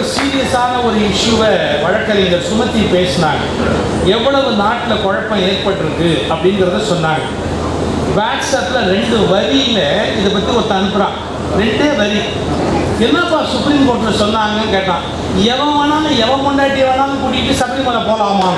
சீரியஸான ஒரு இஷ்யூவை வழக்கறிஞர் சுமத்தி பேசினாங்க எவ்வளவு நாட்டில் குழப்பம் ஏற்பட்டிருக்கு அப்படிங்கிறத சொன்னாங்க வாட்ஸ்அப்பில் ரெண்டு வரியில் இதை பற்றி ஒருத்தன் அனுப்புகிறான் ரெண்டே வரி என்னப்பா சுப்ரீம் கோர்ட்டில் சொன்னாங்கன்னு கேட்டான் எவன் வேணாலும் எவன் பொண்டாட்டி வேணாலும் கூட்டிகிட்டு சபரிமலை போகலாமா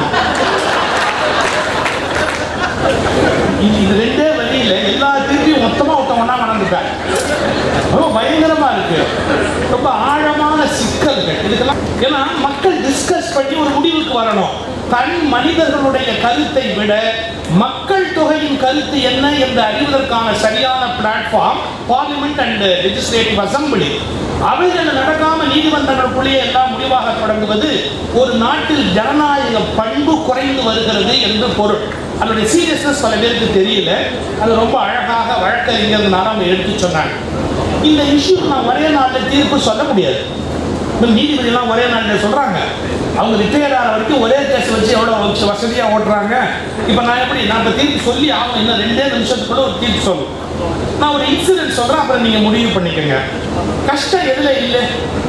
இது இது ரெண்டே வழியில் எல்லா திருப்பியும் மொத்தமாக ஒருத்தன் ஒன்றா நடந்துட்டாங்க ரொம்ப பயங்கரமா இருக்கு ரொம்ப ஆழமான சிக்கல்கள் இதுக்கெல்லாம் ஏன்னா மக்கள் டிஸ்கஸ் பண்ணி ஒரு முடிவுக்கு வரணும் தனி மனிதர்களுடைய கருத்தை விட மக்கள் தொகையின் கருத்து என்ன என்று அறிவதற்கான சரியான platform parliament and legislative assembly அவைகள் நடக்காம நீதிமன்றங்களுக்குள்ளேயே எல்லாம் முடிவாக தொடங்குவது ஒரு நாட்டில் ஜனநாயக பண்பு குறைந்து வருகிறது என்று பொருள் அதனுடைய சீரியஸ்னஸ் பல பேருக்கு தெரியல அது ரொம்ப அழகாக வழக்கறிஞர்னால அவங்க எடுத்து சொன்னாங்க இந்த இஷ்யூ நான் ஒரே நாளில் தீர்ப்பு சொல்ல முடியாது இப்போ நீதிபதியெல்லாம் ஒரே நாளில் சொல்கிறாங்க அவங்க ரிட்டையர் ஆகிற வரைக்கும் ஒரே கேஸ் வச்சு எவ்வளோ வச்சு வசதியாக ஓட்டுறாங்க இப்போ நான் எப்படி நான் இப்போ தீர்ப்பு சொல்லி அவங்க இன்னும் ரெண்டே நிமிஷத்துக்குள்ள ஒரு தீர்ப்பு சொல்லும் நான் ஒரு இன்சிடென்ட் சொல்கிறேன் அப்புறம் நீங்கள் முடிவு பண்ணிக்கோங்க கஷ்டம் எதில் இல்லை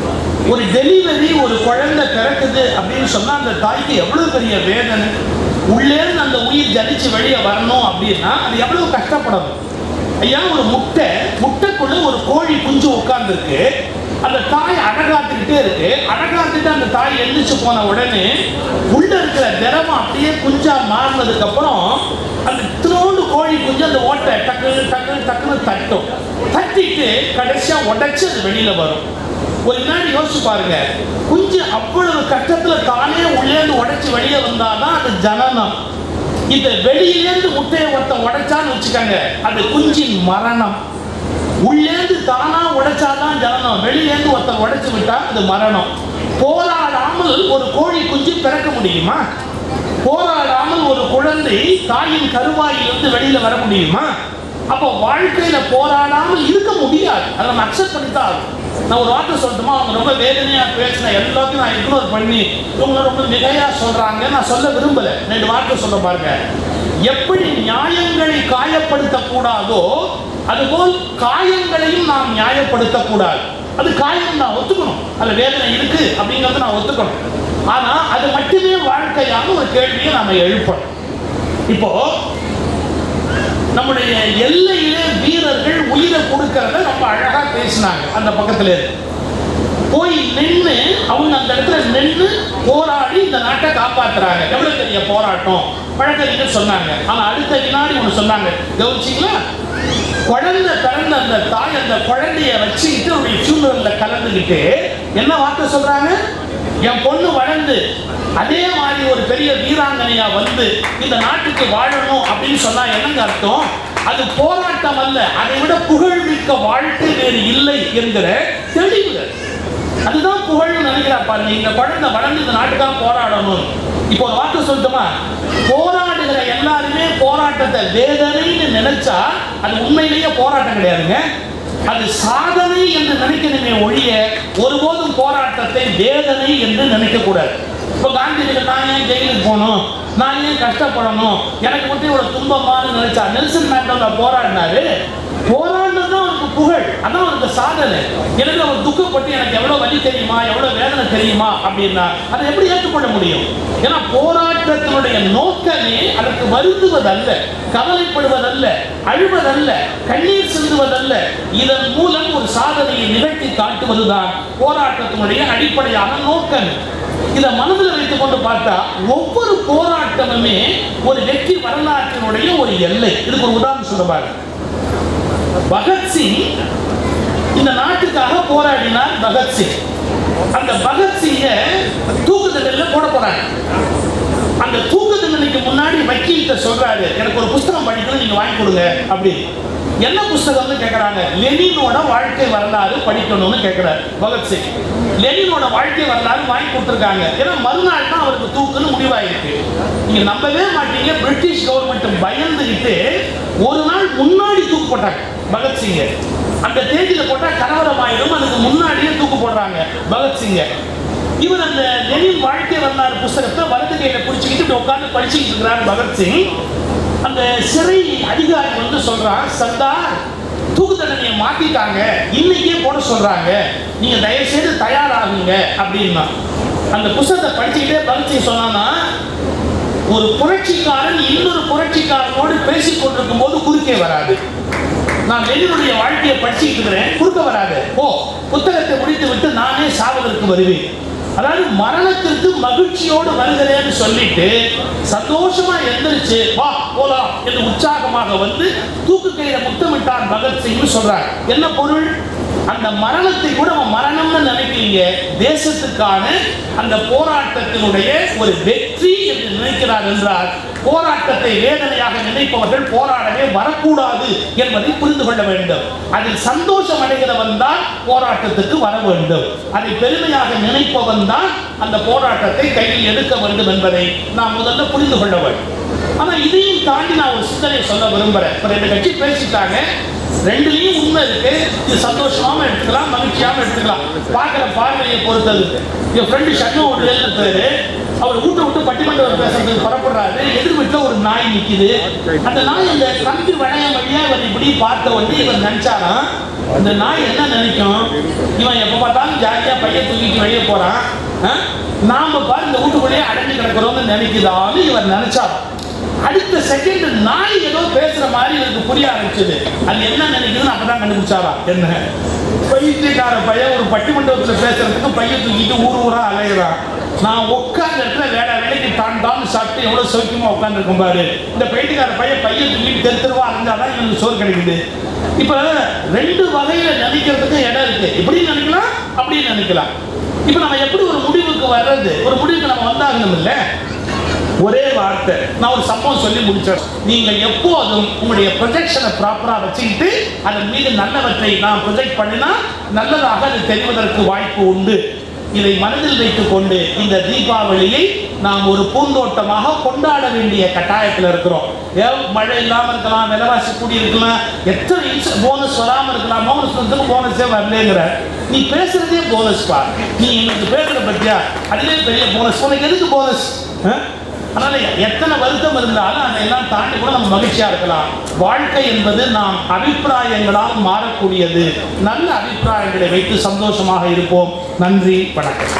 ஒரு டெலிவரி ஒரு குழந்தை பிறக்குது அப்படின்னு சொன்னா அந்த தாய்க்கு எவ்வளவு பெரிய வேதனை உள்ளேருந்து அந்த உயிர் ஜலிச்சு வெளியே வரணும் அப்படின்னா அது எவ்வளவு கஷ்டப்படணும் ஐயா ஒரு முட்டை முட்டைக்குள்ள ஒரு கோழி குஞ்சு உட்கார்ந்துருக்கு அந்த தாய் அடகாத்துக்கிட்டே இருக்கு அடகாத்துட்டு அந்த தாய் எந்திரிச்சு போன உடனே உள்ள இருக்கிற திரவம் அப்படியே குஞ்சா மாறினதுக்கு அப்புறம் அந்த திருவோண்டு கோழி குஞ்சு அந்த ஓட்டை டக்கு டக்கு டக்குன்னு தட்டும் தட்டிட்டு கடைசியா உடைச்சு அது வெளியில வரும் ஒரு வினாடி யோசிச்சு பாருங்க குஞ்சு அவ்வளவு கஷ்டத்துல தானே உள்ளேந்து உடைச்சு வெளியே வந்தாதான் அது ஜனனம் இந்த வெளியிலேருந்து முட்டையை ஒருத்தன் உடைச்சான்னு வச்சுக்கோங்க அது குஞ்சின் மரணம் உள்ளேந்து தானா உடைச்சாதான் ஜனனம் வெளியிலேந்து ஒருத்தன் உடைச்சு விட்டா அது மரணம் போராடாமல் ஒரு கோழி குஞ்சு பிறக்க முடியுமா போராடாமல் ஒரு குழந்தை தாயின் கருவாயிலிருந்து வெளியில வர முடியுமா அப்போ வாழ்க்கையில போராடாமல் இருக்க முடியாது அதை நம்ம அக்செப்ட் பண்ணித்தான் ஆகணும். நான் ஒரு வார்த்தை சொல்லட்டுமா அவங்க ரொம்ப வேதனையா பேசின எல்லாத்தையும் நான் இக்னோர் பண்ணி இவங்க ரொம்ப மிகையா சொல்றாங்க நான் சொல்ல விரும்பல ரெண்டு வார்த்தை சொல்ல பாருங்க எப்படி நியாயங்களை காயப்படுத்த கூடாதோ அதுபோல் காயங்களையும் நாம் நியாயப்படுத்த கூடாது அது காயம் நான் ஒத்துக்கணும் அதுல வேதனை இருக்கு அப்படிங்கறத நான் ஒத்துக்கணும் ஆனா அது மட்டுமே வாழ்க்கையாக ஒரு கேள்வியை நாம எழுப்பணும் இப்போ நம்முடைய எல்லையிலே வீரர்கள் உயிரை கொடுக்கறத ரொம்ப அழகா பேசினாங்க அந்த பக்கத்துல இருந்து. போய் நின்று அவங்க அந்த இடத்துல நின்று போராடி இந்த நாட்டை காப்பாத்துறாங்க எவ்வளவு பெரிய போராட்டம் வழக்கறிஞர் சொன்னாங்க ஆனா அடுத்த வினாடி ஒண்ணு சொன்னாங்க கவனிச்சிங்களா குழந்தை பிறந்த அந்த தாய் அந்த குழந்தைய வச்சுக்கிட்டு அவருடைய ஃபியூனரல்ல கலந்துக்கிட்டு என்ன வார்த்தை சொல்றாங்க என் பொண்ணு வளர்ந்து அதே மாதிரி ஒரு பெரிய வீராங்கனையா வந்து இந்த நாட்டுக்கு வாழணும் அப்படின்னு சொன்னா என்னங்க அர்த்தம் அது போராட்டம் அல்ல அதை விட புகழ்மிக்க வாழ்க்கை வேறு இல்லை என்கிற தெளிவுகள் அதுதான் புகழ்னு நினைக்கிறா பாருங்க இந்த குழந்தை வளர்ந்து இந்த நாட்டுக்காக போராடணும் இப்போ ஒரு வார்த்தை சொல்லட்டுமா போராடுகிற எல்லாருமே போராட்டத்தை வேதனைன்னு நினைச்சா அது உண்மையிலேயே போராட்டம் கிடையாதுங்க அது சாதனை என்று நினைக்கணுமே ஒழிய ஒருபோதும் போராட்டத்தை வேதனை என்று நினைக்க கூடாது இப்போ காந்திஜி நான் ஏன் ஜெயிலுக்கு போகணும் நான் ஏன் கஷ்டப்படணும் எனக்கு மட்டும் இவ்வளவு துன்பமானு நினைச்சா நெல்சன் மேண்டோல போராடினாரு போராடினது தான் அவருக்கு புகழ் அதான் அவருக்கு சாதனை எனக்கு அவர் துக்கப்பட்டு எனக்கு எவ்வளவு வலி தெரியுமா எவ்வளவு வேதனை தெரியுமா அப்படின்னா அதை எப்படி ஏற்றுக்கொள்ள முடியும் ஏன்னா போராட்டத்தினுடைய நோக்கமே அதற்கு வருந்துவதல்ல கவலைப்படுவதல்ல அழுவதல்ல கண்ணீர் சிந்துவதல்ல இதன் மூலம் ஒரு சாதனையை நிகழ்த்தி காட்டுவதுதான் போராட்டத்தினுடைய அடிப்படையான நோக்கம் இதை மனதில் வைத்துக் கொண்டு பார்த்தா ஒவ்வொரு போராட்டமுமே ஒரு வெற்றி வரலாற்றினுடைய ஒரு எல்லை இதுக்கு ஒரு உதாரணம் சொல்ல பாருங்க பகத்சிங் இந்த நாட்டுக்காக போராடினார் பகத்சிங் அந்த பகத்சிங்கை தூக்கு தண்டனையில போட போறாங்க அந்த தூக்கு தண்டனைக்கு முன்னாடி வக்கீல்கிட்ட சொல்றாரு எனக்கு ஒரு புஸ்தகம் படிக்கணும் நீங்க வாங்கி கொடுங்க அப்படின்னு என்ன புஸ்தகம்னு கேட்கறாங்க லெனினோட வாழ்க்கை வரலாறு படிக்கணும்னு கேட்கிறார் பகத்சிங் லெனினோட வாழ்க்கை வரலாறு வாங்கி கொடுத்துருக்காங்க ஏன்னா மறுநாள் தான் அவருக்கு தூக்குன்னு முடிவாயிருக்கு நீங்க நம்பவே மாட்டீங்க பிரிட்டிஷ் கவர்மெண்ட் பயந்துகிட்டு ஒரு நாள் முன்னாடி தூக்கு போட்டாங்க பகத்சிங்க அந்த தேதியில போட்டா கலவரம் ஆயிடும் அதுக்கு முன்னாடியே தூக்கு போடுறாங்க பகத்சிங்க இவர் அந்த லெனின் வாழ்க்கை வரலாறு புஸ்தகத்தை வலது கையில பிடிச்சிக்கிட்டு இப்படி உட்கார்ந்து படிச்சுக்கிட்டு இருக்கிறார் பகத்சிங் அந்த சிறை அதிகாரி வந்து சொல்றான் சர்தார் தூக்கு தண்டனையை மாத்திட்டாங்க இன்னைக்கே போட சொல்றாங்க நீங்க தயவு செய்து தயாராகுங்க அப்படின்னா அந்த புத்தகத்தை படிச்சுக்கிட்டே பகத்சிங் சொன்னான்னா ஒரு புரட்சிக்காரன் இன்னொரு புரட்சிக்காரனோடு பேசிக் கொண்டிருக்கும் போது குறுக்கே வராது நான் லெனினுடைய வாழ்க்கையை படிச்சுட்டு இருக்கிறேன் குறுக்க வராது ஓ புத்தகத்தை முடித்து விட்டு நானே சாவதற்கு வருவேன் அதாவது மரணத்திற்கு மகிழ்ச்சியோடு வருகிறேன்னு சொல்லிட்டு சந்தோஷமா எந்திரிச்சு வா போலாம் என்று உற்சாகமாக வந்து தூக்கு கையில முத்தமிட்டான் பகத்சிங் சொல்றார் என்ன பொருள் அந்த மரணத்தை கூட அவன் மரணம்னு நினைக்கிறீங்க தேசத்துக்கான அந்த போராட்டத்தினுடைய ஒரு வெற்றி என்று நினைக்கிறார் என்றால் போராட்டத்தை வேதனையாக நினைப்பவர்கள் போராடவே வரக்கூடாது என்பதை புரிந்து கொள்ள வேண்டும் அதில் சந்தோஷம் அடைகிறவன் தான் போராட்டத்துக்கு வர வேண்டும் அதை பெருமையாக நினைப்பவன் தான் அந்த போராட்டத்தை கையில் எடுக்க வேண்டும் என்பதை நாம் முதல்ல புரிந்து கொள்ள வேண்டும் ஆனா இதையும் தாண்டி நான் ஒரு சிந்தனை சொல்ல விரும்புறேன் இப்ப ரெண்டு கட்சி பேசிட்டாங்க ரெண்டுலயும் உண்மை இருக்கு இது சந்தோஷமாவும் எடுத்துக்கலாம் மகிழ்ச்சியாவும் எடுத்துக்கலாம் பார்க்கிற பார்வையை பொறுத்தது என் ஃப்ரெண்டு சண்முக ஒரு பேரு அவர் வீட்டை விட்டு பட்டிமன்றம் பேசுறதுக்கு புறப்படுறாரு எதிர் வீட்டுல ஒரு நாய் நிக்குது அந்த நாய் இந்த கம்பி வளையம் வழியா இவர் இப்படி பார்த்த உடனே இவர் நினைச்சாராம் இந்த நாய் என்ன நினைக்கும் இவன் எப்ப பார்த்தாலும் ஜாலியா பையன் தூக்கிட்டு வெளியே போறான் ஆ? நாம பாரு இந்த வீட்டுக்குள்ளேயே அடைஞ்சு கிடக்கிறோம்னு நினைக்குதான்னு இவர் நினைச்சாராம் அடுத்த செகண்ட் நாய் ஏதோ பேசுற மாதிரி இவருக்கு புரிய ஆரம்பிச்சது அது என்ன நினைக்குதுன்னு அப்பதான் கண்டுபிடிச்சாரா என்ன பைத்தியக்கார பையன் ஒரு பட்டிமண்டபத்துல பேசுறதுக்கு பையன் தூக்கிட்டு ஊர் ஊரா அலையிறான் நான் உட்கார்ந்த இடத்துல வேற வேலைக்கு தான் தான் சாப்பிட்டு எவ்வளவு சௌக்கியமா உட்காந்துருக்கும் பாரு இந்த பைத்தியக்கார பையன் பையன் தூக்கிட்டு தெரு தெருவா அலைஞ்சாதான் இவனுக்கு சோறு கிடைக்குது இப்ப ரெண்டு வகையில நினைக்கிறதுக்கு இடம் இருக்கு இப்படி நினைக்கலாம் அப்படின்னு நினைக்கலாம் இப்ப நம்ம எப்படி ஒரு முடிவுக்கு வர்றது ஒரு முடிவுக்கு நம்ம வந்தாகணும் இல்லை ஒரே வார்த்தை நான் ஒரு சம்பவம் சொல்லி முடிச்சேன் நீங்கள் எப்போதும் உங்களுடைய ப்ரொஜெக்ஷனை ப்ராப்பரா வச்சுக்கிட்டு அதன் மீது நல்லவற்றை நான் ப்ரொஜெக்ட் பண்ணினா நல்லதாக அது தெரிவதற்கு வாய்ப்பு உண்டு இதை மனதில் வைத்துக் கொண்டு இந்த தீபாவளியை நாம் ஒரு பூந்தோட்டமாக கொண்டாட வேண்டிய கட்டாயத்தில் இருக்கிறோம் ஏன் மழை இல்லாம இருக்கலாம் விலைவாசி கூடி இருக்கலாம் எத்தனை போனஸ் வராம இருக்கலாம் போனஸ் வந்து போனஸே வரலங்கிற நீ பேசுறதே போனஸ் பா நீ எங்களுக்கு பேசுற பத்தியா அதுவே பெரிய போனஸ் உனக்கு எதுக்கு போனஸ் அதனால எத்தனை வருத்தம் இருந்தாலும் அதையெல்லாம் தாண்டி கூட நம்ம மகிழ்ச்சியா இருக்கலாம் வாழ்க்கை என்பது நாம் அபிப்பிராயங்களால் மாறக்கூடியது நல்ல அபிப்பிராயங்களை வைத்து சந்தோஷமாக இருப்போம் நன்றி வணக்கம்